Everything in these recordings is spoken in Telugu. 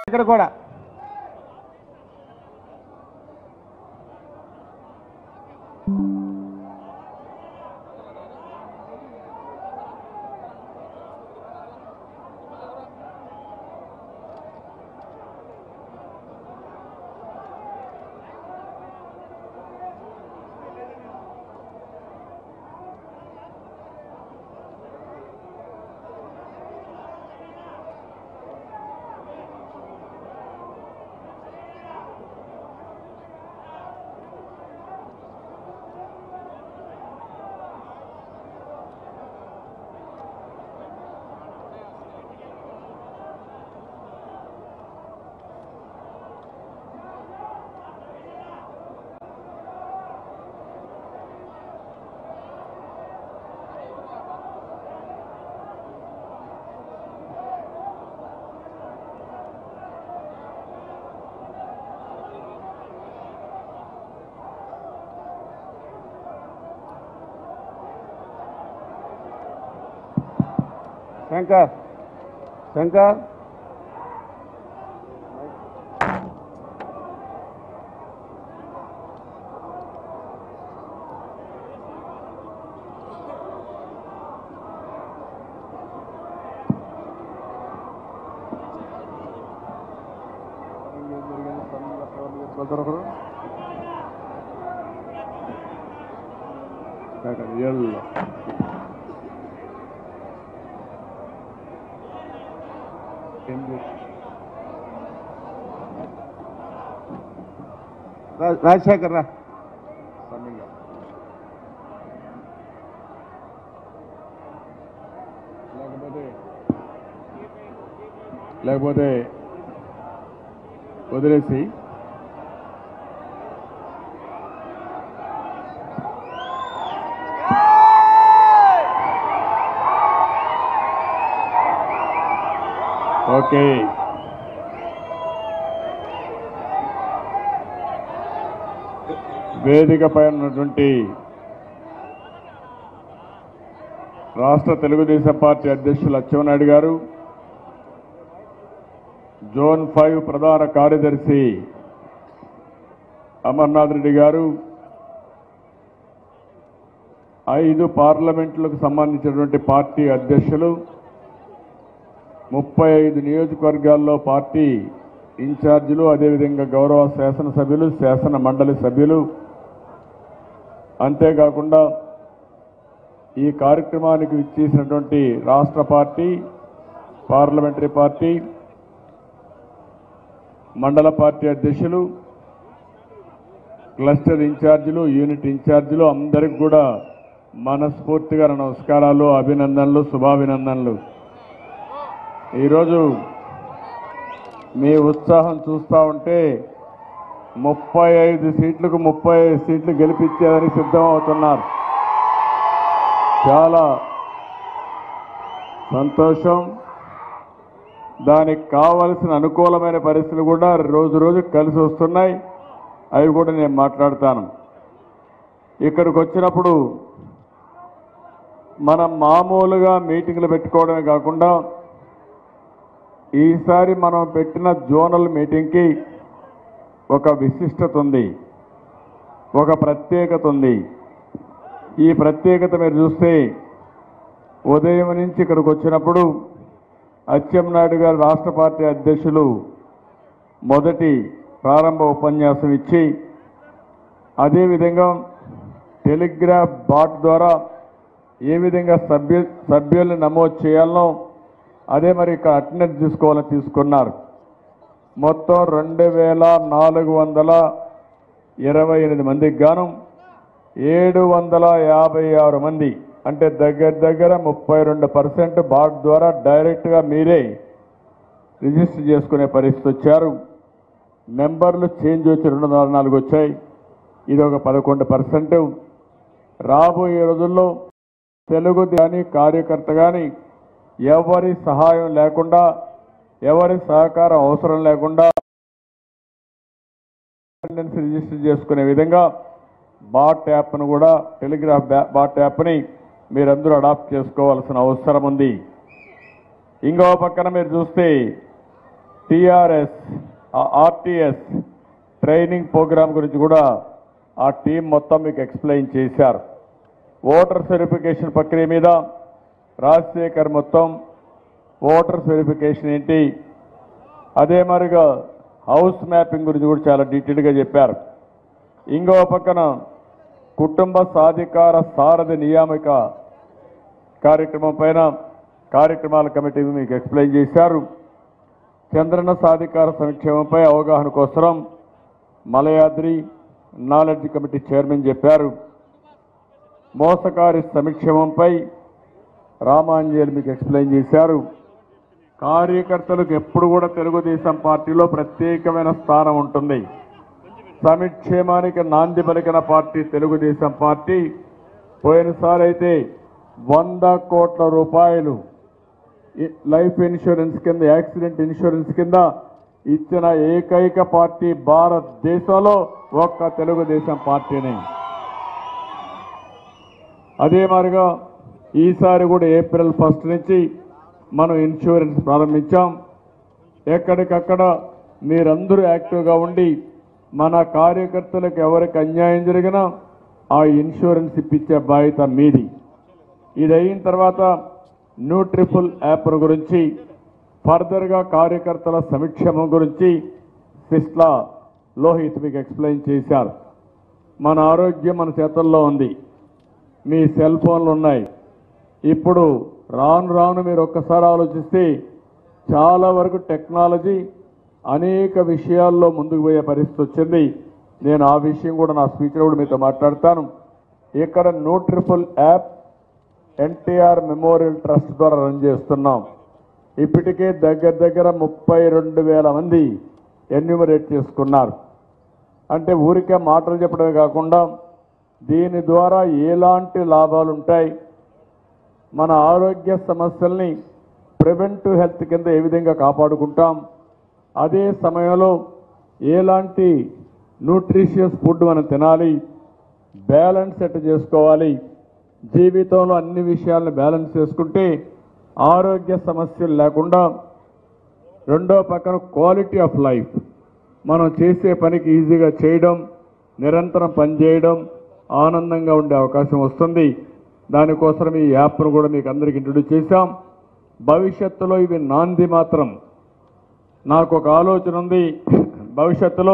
ఇక్కడ కూడా శంకర్ శంకర్ ಎಲ್ಲ రా- రాజశేఖర్ రా లేకపోతే లేకపోతే వదిలేసి ఓకే వేదికపై ఉన్నటువంటి రాష్ట్ర తెలుగుదేశం పార్టీ అధ్యక్షులు అచ్చెన్నాయుడు గారు జోన్ ఫైవ్ ప్రధాన కార్యదర్శి అమర్నాథ్ రెడ్డి గారు ఐదు పార్లమెంట్లకు సంబంధించినటువంటి పార్టీ అధ్యక్షులు ముప్పై ఐదు నియోజకవర్గాల్లో పార్టీ ఇన్ఛార్జీలు అదేవిధంగా గౌరవ శాసనసభ్యులు శాసన మండలి సభ్యులు అంతేకాకుండా ఈ కార్యక్రమానికి ఇచ్చేసినటువంటి రాష్ట్ర పార్టీ పార్లమెంటరీ పార్టీ మండల పార్టీ అధ్యక్షులు క్లస్టర్ ఇన్ఛార్జీలు యూనిట్ ఇన్ఛార్జీలు అందరికి కూడా మనస్ఫూర్తిగా నా నమస్కారాలు అభినందనలు శుభాభినందనలు ఈరోజు మీ ఉత్సాహం చూస్తూ ఉంటే ముప్పై ఐదు సీట్లకు ముప్పై ఐదు సీట్లు గెలిపించేదని సిద్ధం అవుతున్నారు చాలా సంతోషం దానికి కావలసిన అనుకూలమైన పరిస్థితులు కూడా రోజు రోజు కలిసి వస్తున్నాయి అవి కూడా నేను మాట్లాడతాను ఇక్కడికి వచ్చినప్పుడు మనం మామూలుగా మీటింగ్లు పెట్టుకోవడమే కాకుండా ఈసారి మనం పెట్టిన జోనల్ మీటింగ్కి ఒక విశిష్టత ఉంది ఒక ప్రత్యేకత ఉంది ఈ ప్రత్యేకత మీరు చూస్తే ఉదయం నుంచి ఇక్కడికి వచ్చినప్పుడు అచ్చెన్నాయుడు గారు రాష్ట్ర పార్టీ అధ్యక్షులు మొదటి ప్రారంభ ఉపన్యాసం ఇచ్చి అదేవిధంగా టెలిగ్రాఫ్ బాట్ ద్వారా ఏ విధంగా సభ్యు సభ్యుల్ని నమోదు చేయాలనో అదే మరి ఇక్కడ అటెండెన్స్ తీసుకోవాలని తీసుకున్నారు మొత్తం రెండు వేల నాలుగు వందల ఇరవై ఎనిమిది మందికి గాను ఏడు వందల యాభై ఆరు మంది అంటే దగ్గర దగ్గర ముప్పై రెండు పర్సెంట్ బాట్ ద్వారా డైరెక్ట్గా మీరే రిజిస్టర్ చేసుకునే పరిస్థితి వచ్చారు మెంబర్లు చేంజ్ వచ్చి రెండు వందల నాలుగు వచ్చాయి ఇది ఒక పదకొండు పర్సెంట్ రాబోయే రోజుల్లో తెలుగు కానీ కార్యకర్త కానీ ఎవరి సహాయం లేకుండా ఎవరి సహకారం అవసరం లేకుండా అటెండెన్స్ రిజిస్టర్ చేసుకునే విధంగా బాట్ యాప్ను కూడా టెలిగ్రాఫ్ బ్యా- బాట్ యాప్ని మీరందరూ అడాప్ట్ చేసుకోవాల్సిన అవసరం ఉంది ఇంకో పక్కన మీరు చూస్తే టిఆర్ఎస్ ఆర్టీఎస్ ట్రైనింగ్ ప్రోగ్రామ్ గురించి కూడా ఆ టీం మొత్తం మీకు ఎక్స్ప్లెయిన్ చేశారు ఓటర్స్ వెరిఫికేషన్ ప్రక్రియ మీద రాజశేఖర్ మొత్తం ఓటర్స్ వెరిఫికేషన్ ఏంటి అదే మరిగా హౌస్ మ్యాపింగ్ గురించి కూడా చాలా డీటెయిల్గా చెప్పారు ఇంకో పక్కన కుటుంబ సాధికార సారథి నియామక కార్యక్రమం పైన కార్యక్రమాల కమిటీ మీకు ఎక్స్ప్లెయిన్ చేశారు చంద్రన సాధికార సంక్షేమంపై అవగాహన కోసం మలయాద్రి నాలెడ్జ్ కమిటీ చైర్మన్ చెప్పారు మోసకారి సంక్షేమంపై రామాంజలి మీకు ఎక్స్ప్లెయిన్ చేశారు కార్యకర్తలకు ఎప్పుడు కూడా తెలుగుదేశం పార్టీలో ప్రత్యేకమైన స్థానం ఉంటుంది సంక్షేమానికి నాంది పలికిన పార్టీ తెలుగుదేశం పార్టీ పోయినసారి అయితే వంద కోట్ల రూపాయలు ఈ లైఫ్ ఇన్సూరెన్స్ కింద యాక్సిడెంట్ ఇన్సూరెన్స్ కింద ఇచ్చిన ఏకైక పార్టీ భారతదేశంలో ఒక్క తెలుగుదేశం పార్టీనే అదే మాదిరిగా ఈసారి కూడా ఏప్రిల్ ఫస్ట్ నుంచి మనం ఇన్సూరెన్స్ ప్రారంభించాం ఎక్కడికక్కడ మీరందరూ యాక్టివ్గా ఉండి మన కార్యకర్తలకు ఎవరికి అన్యాయం జరిగినా ఆ ఇన్సూరెన్స్ ఇప్పించే బాధ్యత మీది ఇది అయిన తర్వాత న్యూట్రిఫుల్ యాప్ గురించి ఫర్దర్గా కార్యకర్తల సంక్షేమం గురించి సిస్లా లోహిత్ మీకు ఎక్స్ప్లెయిన్ చేశారు మన ఆరోగ్యం మన చేతుల్లో ఉంది మీ సెల్ ఫోన్లు ఉన్నాయి ఇప్పుడు రాను రాను మీరు ఒక్కసారి ఆలోచిస్తే చాలా వరకు టెక్నాలజీ అనేక విషయాల్లో ముందుకు పోయే పరిస్థితి వచ్చింది నేను ఆ విషయం కూడా నా స్పీచ్లో కూడా మీతో మాట్లాడతాను ఇక్కడ Nutriful app NTR memorial trust ద్వారా రన్ చేస్తున్నాం ఇప్పటికే దగ్గర దగ్గర ముప్పై రెండు వేల మంది ఎన్యూమరేట్ చేసుకున్నారు అంటే ఊరికే మాటలు చెప్పడమే కాకుండా దీని ద్వారా ఎలాంటి లాభాలు ఉంటాయి మన ఆరోగ్య సమస్యల్ని ప్రివెంటివ్ హెల్త్ కింద ఏ విధంగా కాపాడుకుంటాం అదే సమయంలో ఎలాంటి న్యూట్రిషియస్ ఫుడ్ మనం తినాలి బ్యాలెన్స్ సెట్ చేసుకోవాలి జీవితంలో అన్ని విషయాలను బ్యాలెన్స్ చేసుకుంటే ఆరోగ్య సమస్యలు లేకుండా రెండో పక్కన క్వాలిటీ ఆఫ్ లైఫ్ మనం చేసే పనికి ఈజీగా చేయడం నిరంతరం పనిచేయడం ఆనందంగా ఉండే అవకాశం వస్తుంది దానికోసం ఈ యాప్ను కూడా మీకు అందరికి ఇంట్రొడ్యూస్ చేశాం భవిష్యత్తులో ఇవి నాంది మాత్రం నాకు ఒక ఆలోచన ఉంది భవిష్యత్తులో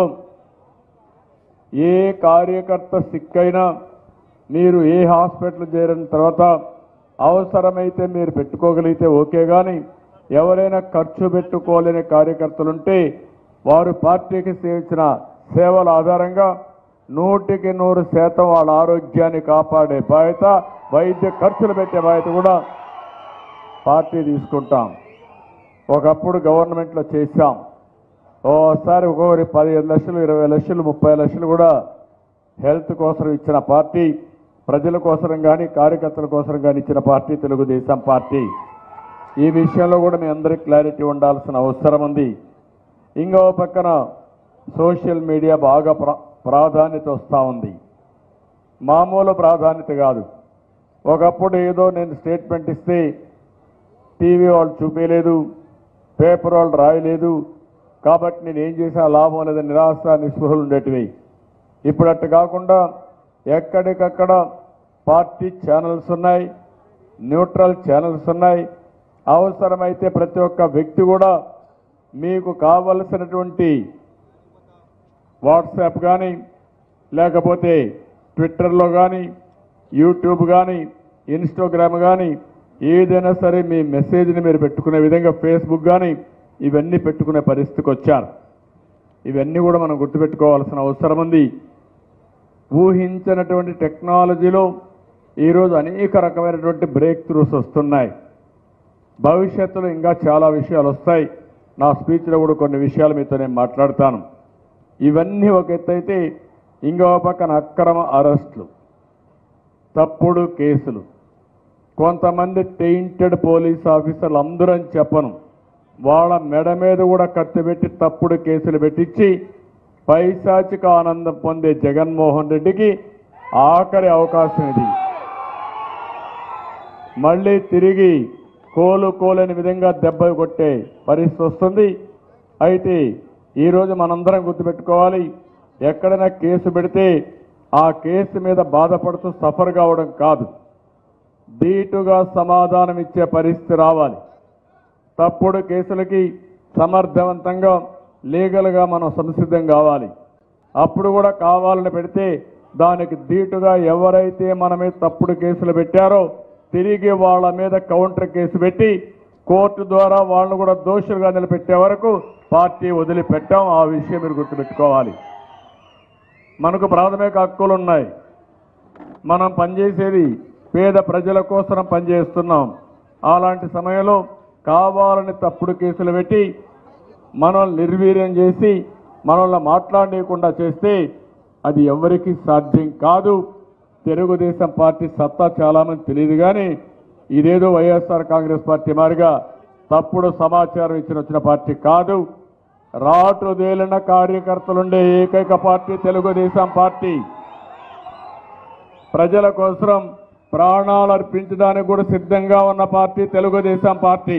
ఏ కార్యకర్త సిక్ అయినా మీరు ఏ హాస్పిటల్ చేరిన తర్వాత అవసరమైతే మీరు పెట్టుకోగలిగితే ఓకే కానీ ఎవరైనా ఖర్చు పెట్టుకోలేని కార్యకర్తలుంటే వారు పార్టీకి సేవించిన సేవల ఆధారంగా నూటికి నూరు శాతం వాళ్ళ ఆరోగ్యాన్ని కాపాడే బాధ్యత వైద్య ఖర్చులు పెట్టే బాధ్యత కూడా పార్టీ తీసుకుంటాం ఒకప్పుడు గవర్నమెంట్లో చేశాం ఓసారి ఒక్కొక్కరి పదిహేను లక్షలు ఇరవై లక్షలు ముప్పై లక్షలు కూడా హెల్త్ కోసం ఇచ్చిన పార్టీ ప్రజల కోసం కానీ కార్యకర్తల కోసం కానీ ఇచ్చిన పార్టీ తెలుగుదేశం పార్టీ ఈ విషయంలో కూడా మీ అందరికీ క్లారిటీ ఉండాల్సిన అవసరం ఉంది ఇంకో పక్కన సోషల్ మీడియా బాగా ప్రా ప్రాధాన్యత వస్తూ ఉంది మామూలు ప్రాధాన్యత కాదు ఒకప్పుడు ఏదో నేను స్టేట్మెంట్ ఇస్తే టీవీ వాళ్ళు చూపించలేదు పేపర్ వాళ్ళు రాయలేదు కాబట్టి నేను ఏం చేసినా లాభం లేదని నిరాశ నిస్పృహలు ఉండేటివి ఇప్పుడు అట్టు కాకుండా ఎక్కడికక్కడ పార్టీ ఛానల్స్ ఉన్నాయి న్యూట్రల్ ఛానల్స్ ఉన్నాయి అవసరమైతే ప్రతి ఒక్క వ్యక్తి కూడా మీకు కావలసినటువంటి వాట్సాప్ కానీ లేకపోతే ట్విట్టర్లో కానీ యూట్యూబ్ కానీ ఇన్స్టాగ్రామ్ కానీ ఏదైనా సరే మీ మెసేజ్ని మీరు పెట్టుకునే విధంగా ఫేస్బుక్ కానీ ఇవన్నీ పెట్టుకునే పరిస్థితికి వచ్చారు ఇవన్నీ కూడా మనం గుర్తుపెట్టుకోవాల్సిన అవసరం ఉంది ఊహించినటువంటి టెక్నాలజీలో ఈరోజు అనేక రకమైనటువంటి బ్రేక్ త్రూస్ వస్తున్నాయి భవిష్యత్తులో ఇంకా చాలా విషయాలు వస్తాయి నా స్పీచ్లో కూడా కొన్ని విషయాలు మీతో నేను మాట్లాడతాను ఇవన్నీ ఒక ఎత్తు అయితే ఇంకో పక్కన అక్రమ అరెస్టులు తప్పుడు కేసులు కొంతమంది టెయింటెడ్ పోలీస్ ఆఫీసర్లు అందరూ అని చెప్పను వాళ్ళ మెడ మీద కూడా కత్తి పెట్టి తప్పుడు కేసులు పెట్టించి పైశాచిక ఆనందం పొందే జగన్మోహన్ రెడ్డికి ఆఖరి అవకాశం ఇది మళ్ళీ తిరిగి కోలుకోలేని విధంగా దెబ్బ కొట్టే పరిస్థితి వస్తుంది అయితే ఈరోజు మనందరం గుర్తుపెట్టుకోవాలి ఎక్కడైనా కేసు పెడితే ఆ కేసు మీద బాధపడుతూ సఫర్ కావడం కాదు ధీటుగా సమాధానం ఇచ్చే పరిస్థితి రావాలి తప్పుడు కేసులకి సమర్థవంతంగా లీగల్గా మనం సంసిద్ధం కావాలి అప్పుడు కూడా కావాలని పెడితే దానికి ధీటుగా ఎవరైతే మన మీద తప్పుడు కేసులు పెట్టారో తిరిగి వాళ్ళ మీద కౌంటర్ కేసు పెట్టి కోర్టు ద్వారా వాళ్ళను కూడా దోషులుగా నిలబెట్టే వరకు పార్టీ వదిలిపెట్టాం ఆ విషయం మీరు గుర్తుపెట్టుకోవాలి మనకు ప్రాథమిక హక్కులు ఉన్నాయి మనం పనిచేసేది పేద ప్రజల కోసం పనిచేస్తున్నాం అలాంటి సమయంలో కావాలని తప్పుడు కేసులు పెట్టి మనల్ని నిర్వీర్యం చేసి మనల్ని మాట్లాడలేకుండా చేస్తే అది ఎవరికి సాధ్యం కాదు తెలుగుదేశం పార్టీ సత్తా చాలామంది తెలియదు కానీ ఇదేదో వైఎస్ఆర్ కాంగ్రెస్ పార్టీ మారిగా తప్పుడు సమాచారం ఇచ్చిన వచ్చిన పార్టీ కాదు రాటుదేలిన కార్యకర్తలుండే ఏకైక పార్టీ తెలుగుదేశం పార్టీ ప్రజల కోసం ప్రాణాలు అర్పించడానికి కూడా సిద్ధంగా ఉన్న పార్టీ తెలుగుదేశం పార్టీ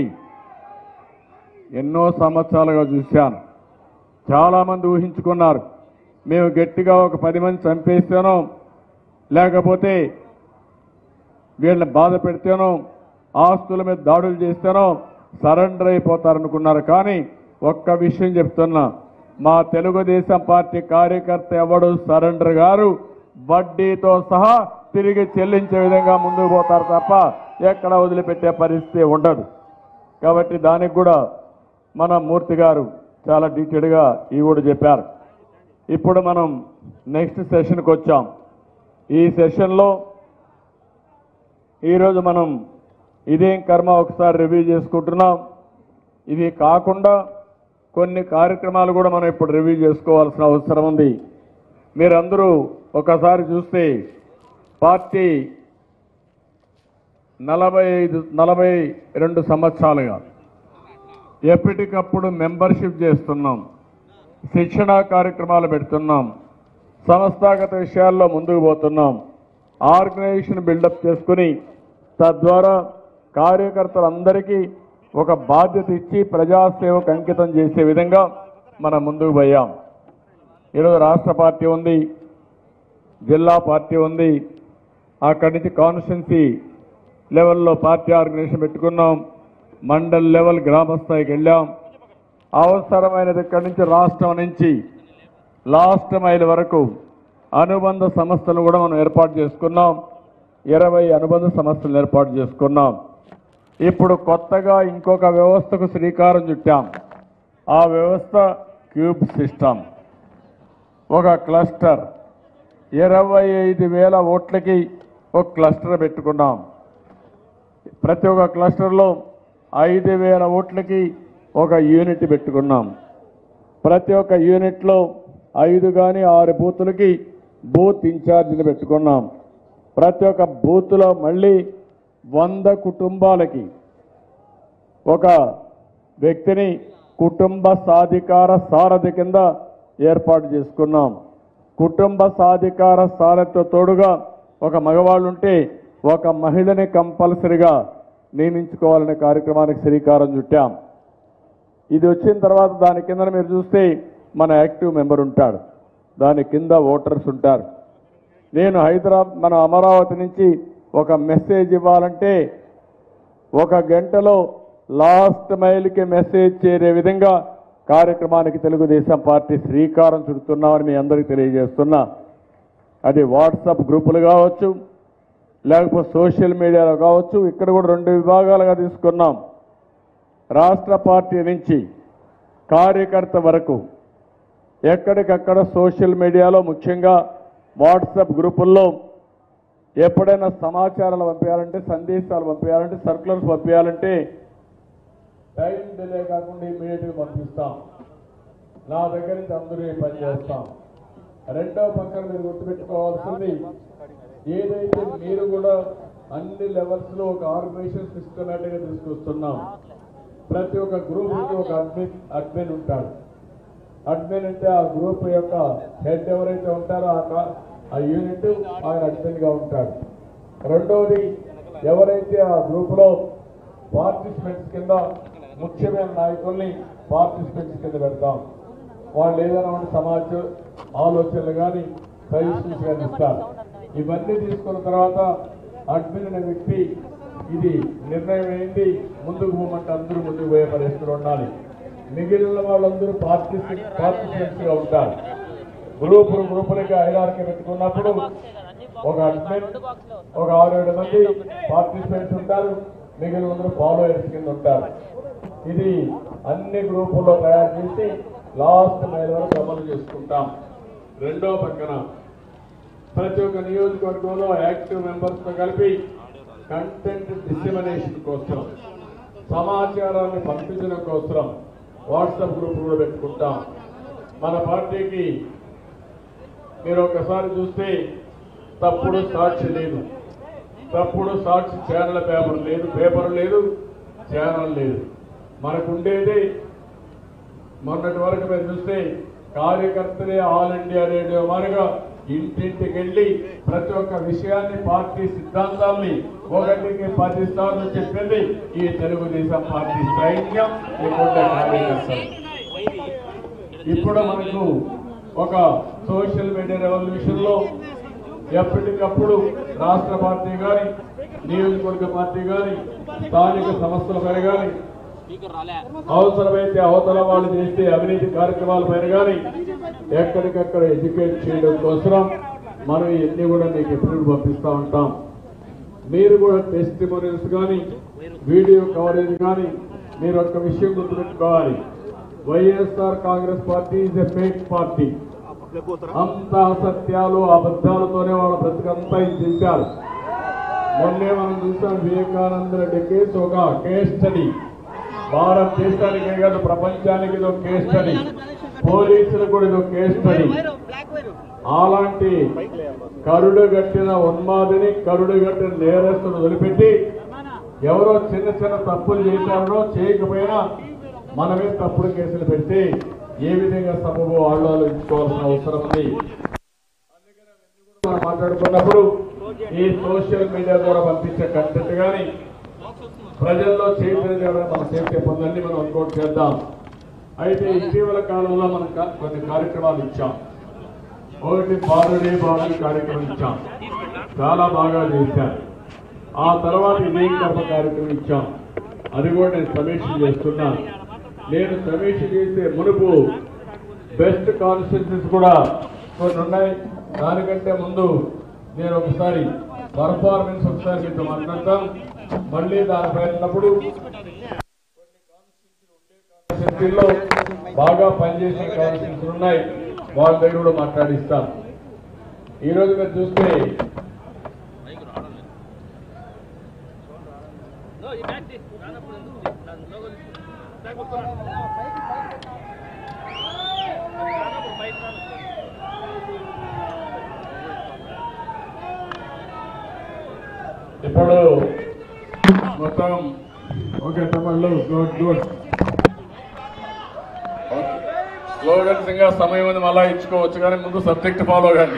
ఎన్నో సంవత్సరాలుగా చూశాను చాలా మంది ఊహించుకున్నారు మేము గట్టిగా ఒక పది మంది చంపేస్తానో లేకపోతే వీళ్ళని బాధ పెడితేనో ఆస్తుల మీద దాడులు చేస్తేనో సరెండర్ అయిపోతారనుకున్నారు కానీ ఒక్క విషయం చెప్తున్నా మా తెలుగుదేశం పార్టీ కార్యకర్త ఎవడు సరెండర్ గారు వడ్డీతో సహా తిరిగి చెల్లించే విధంగా ముందుకు పోతారు తప్ప ఎక్కడ వదిలిపెట్టే పరిస్థితి ఉండదు కాబట్టి దానికి కూడా మన మూర్తి గారు చాలా డీటెయిల్గా ఈ కూడా చెప్పారు ఇప్పుడు మనం నెక్స్ట్ సెషన్కి వచ్చాం ఈ సెషన్లో ఈరోజు మనం ఇదేం కర్మ ఒకసారి రివ్యూ చేసుకుంటున్నాం ఇది కాకుండా కొన్ని కార్యక్రమాలు కూడా మనం ఇప్పుడు రివ్యూ చేసుకోవాల్సిన అవసరం ఉంది మీరందరూ ఒకసారి చూస్తే పార్టీ నలభై ఐదు నలభై రెండు సంవత్సరాలుగా ఎప్పటికప్పుడు మెంబర్షిప్ చేస్తున్నాం శిక్షణా కార్యక్రమాలు పెడుతున్నాం సంస్థాగత విషయాల్లో ముందుకు పోతున్నాం ఆర్గనైజేషన్ బిల్డప్ చేసుకుని తద్వారా కార్యకర్తలందరికీ ఒక బాధ్యత ఇచ్చి ప్రజాసేవకు అంకితం చేసే విధంగా మనం ముందుకు పోయాం ఈరోజు రాష్ట్ర పార్టీ ఉంది జిల్లా పార్టీ ఉంది అక్కడి నుంచి కాన్స్టిట్యున్సీ లెవెల్లో పార్టీ ఆర్గనైజేషన్ పెట్టుకున్నాం మండల్ లెవెల్ గ్రామ స్థాయికి వెళ్ళాం అవసరమైనది ఇక్కడి నుంచి రాష్ట్రం నుంచి లాస్ట్ మైల్ వరకు అనుబంధ సంస్థలు కూడా మనం ఏర్పాటు చేసుకున్నాం ఇరవై అనుబంధ సంస్థలు ఏర్పాటు చేసుకున్నాం ఇప్పుడు కొత్తగా ఇంకొక వ్యవస్థకు శ్రీకారం చుట్టాం ఆ వ్యవస్థ క్యూబ్ సిస్టమ్ ఒక క్లస్టర్ ఇరవై ఐదు వేల ఓట్లకి ఒక క్లస్టర్ పెట్టుకున్నాం ప్రతి ఒక్క క్లస్టర్లో ఐదు వేల ఓట్లకి ఒక యూనిట్ పెట్టుకున్నాం ప్రతి ఒక్క యూనిట్లో ఐదు కానీ ఆరు బూతులకి బూత్ ఇన్ఛార్జిని పెట్టుకున్నాం ప్రతి ఒక్క బూత్లో మళ్ళీ వంద కుటుంబాలకి ఒక వ్యక్తిని కుటుంబ సాధికార సారథి కింద ఏర్పాటు చేసుకున్నాం కుటుంబ సాధికార సారథితో తోడుగా ఒక మగవాళ్ళు ఉంటే ఒక మహిళని కంపల్సరిగా నియమించుకోవాలనే కార్యక్రమానికి శ్రీకారం చుట్టాం ఇది వచ్చిన తర్వాత దాని కింద మీరు చూస్తే మన యాక్టివ్ మెంబర్ ఉంటాడు దాని కింద ఓటర్స్ ఉంటారు నేను హైదరాబాద్ మన అమరావతి నుంచి ఒక మెసేజ్ ఇవ్వాలంటే ఒక గంటలో లాస్ట్ మైల్కి మెసేజ్ చేరే విధంగా కార్యక్రమానికి తెలుగుదేశం పార్టీ శ్రీకారం చుడుతున్నామని మీ అందరికీ తెలియజేస్తున్నా అది వాట్సాప్ గ్రూపులు కావచ్చు లేకపోతే సోషల్ మీడియాలో కావచ్చు ఇక్కడ కూడా రెండు విభాగాలుగా తీసుకున్నాం రాష్ట్ర పార్టీ నుంచి కార్యకర్త వరకు ఎక్కడికక్కడ సోషల్ మీడియాలో ముఖ్యంగా వాట్సాప్ గ్రూపుల్లో ఎప్పుడైనా సమాచారాలు పంపించాలంటే సందేశాలు పంపించాలంటే సర్కులర్స్ పంపించాలంటే టైం డిలే కాకుండా ఇమీడియట్గా పంపిస్తాం నా దగ్గర నుంచి అందరూ ఈ పని చేస్తాం రెండో పక్కన మీరు గుర్తుపెట్టుకోవాల్సింది ఏదైతే మీరు కూడా అన్ని లెవెల్స్ లో ఒక ఆర్గనైజేషన్ సిస్టమేటిక్ గా తీసుకొస్తున్నాం ప్రతి ఒక్క గ్రూప్ కి ఒక అడ్మిన్ అడ్మిన్ ఉంటాడు అడ్మిన్ అంటే ఆ గ్రూప్ యొక్క హెడ్ ఎవరైతే ఉంటారో ఆ కా- ఆ యూనిట్ ఆయన అడ్మిన్ గా ఉంటాడు రెండవది ఎవరైతే ఆ గ్రూప్ లో పార్టిసిపెంట్స్ కింద ముఖ్యమైన నాయకుల్ని పార్టిసిపెంట్స్ కింద పెడతాం వాళ్ళు ఏదైనా ఉంటే సమాజం ఆలోచనలు కానీ సజెషన్స్ కానీ ఇస్తారు ఇవన్నీ తీసుకున్న తర్వాత అడ్మిన్ అనే వ్యక్తి ఇది నిర్ణయం అయింది ముందుకు పోమంటే అందరూ ముందుకు పోయే పరిస్థితులు ఉండాలి మిగిలిన వాళ్ళందరూ పార్టిసి పార్టిసిపెంట్స్ గా ఉంటారు గ్రూపులు గ్రూపులుగా ఐదారుకి పెట్టుకున్నప్పుడు ఒక అడ్మిన్ ఒక ఆరు ఏడు మంది పార్టిసిపెంట్స్ ఉంటారు మిగిలిన అందరూ ఫాలోయర్స్ కింద ఉంటారు ఇది అన్ని గ్రూపుల్లో తయారు చేసి లాస్ట్ మైల్ వరకు అమలు చేసుకుంటాం రెండో పక్కన ప్రతి ఒక్క నియోజకవర్గంలో యాక్టివ్ మెంబర్స్ తో కలిపి కంటెంట్ డిసిమినేషన్ కోసం సమాచారాన్ని పంపించడం కోసం వాట్సాప్ గ్రూప్ కూడా పెట్టుకుంటాం మన పార్టీకి మీరు ఒకసారి చూస్తే తప్పుడు సాక్షి లేదు తప్పుడు సాక్షి ఛానల్ పేపర్ లేదు పేపర్ లేదు ఛానల్ లేదు మనకు ఉండేది మొన్నటి వరకు మీరు చూస్తే కార్యకర్తలే ఆల్ ఇండియా రేడియో మాదిరిగా ఇంటింటికి వెళ్ళి ప్రతి ఒక్క విషయాన్ని పార్టీ సిద్ధాంతాల్ని ఒకటికి పది సార్లు చెప్పింది ఈ తెలుగుదేశం పార్టీ సైన్యం ఇక్కడ కార్యకర్తలు ఇప్పుడు మనకు ఒక సోషల్ మీడియా రెవల్యూషన్ లో ఎప్పటికప్పుడు రాష్ట్ర పార్టీ గాని నియోజకవర్గ పార్టీ గాని స్థానిక సంస్థల పైన గాని అవసరమైతే అవతల వాళ్ళు చేసే అవినీతి కార్యక్రమాల పైన కానీ ఎక్కడికక్కడ ఎడ్యుకేట్ చేయడం కోసం మనం ఇవన్నీ కూడా మీకు ఎప్పుడు పంపిస్తా ఉంటాం మీరు కూడా టెస్టిమోనియల్స్ కానీ వీడియో కవరేజ్ కానీ మీరు ఒక్క విషయం గుర్తుపెట్టుకోవాలి YSR Congress party is a fake party అంత అసత్యాలు అబద్ధాలతోనే వాళ్ళ బ్రతికంతా ఇది చేశారు మొన్నే మనం చూసాం వివేకానంద రెడ్డి కేసు ఒక కేస్ స్టడీ భారతదేశానికే కాదు ప్రపంచానికి ఇది ఒక కేస్ స్టడీ పోలీసులకు కూడా ఇది ఒక కేస్ స్టడీ అలాంటి కరుడు గట్టిన ఉన్మాదిని కరుడు గట్టిన నేరస్తును వదిలిపెట్టి ఎవరో చిన్న చిన్న తప్పులు చేశారో చేయకపోయినా మనమే తప్పుడు కేసులు పెట్టి ఏ విధంగా సభకు వాళ్ళు ఆలోచించుకోవాల్సిన అవసరం ఉంది మనం మాట్లాడుకున్నప్పుడు ఈ సోషల్ మీడియా ద్వారా పంపించే కంటెంట్ కానీ ప్రజల్లో చైతన్యం మన చేసే పనులన్నీ మనం వర్కౌట్ చేద్దాం అయితే ఇటీవల కాలంలో మనం కా- కొన్ని కార్యక్రమాలు ఇచ్చాం ఒకటి బాలుడే బాలుడి కార్యక్రమం ఇచ్చాం చాలా బాగా చేశారు ఆ తర్వాత ఇదే కర్మ కార్యక్రమం ఇచ్చాం అది కూడా నేను సమీక్ష చేస్తున్నాను నేను సమీక్ష చేసే మునుపు బెస్ట్ కాన్స్టిట్యూన్సీస్ కూడా కొన్ని ఉన్నాయి దానికంటే ముందు నేను ఒకసారి పర్ఫార్మెన్స్ ఒకసారి మీతో మాట్లాడతాం మళ్ళీ దానిపై ఉన్నప్పుడు కాన్స్టిట్యూన్సీలో బాగా పనిచేసే కాన్స్టిట్యూన్సీలు ఉన్నాయి వాళ్ళ దగ్గర కూడా మాట్లాడిస్తాం ఈ రోజు మీరు చూస్తే ఇప్పుడు మొత్తం ఓకే తమిళలో గుడ్ గుడ్ స్లోగన్స్ ఇంకా సమయం ఉంది మళ్ళా ఇచ్చుకోవచ్చు కానీ ముందు సబ్జెక్ట్ ఫాలో కండి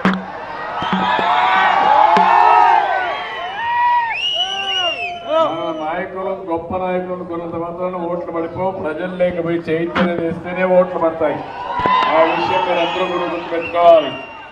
మన నాయకులు గొప్ప నాయకులు కొన్నంత మాత్రాన ఓట్లు పడిపో ప్రజలు లేకపోయి చైతన్యం చేస్తేనే ఓట్లు పడతాయి ఆ విషయం మీరు అందరూ కూడా గుర్తుపెట్టుకోవాలి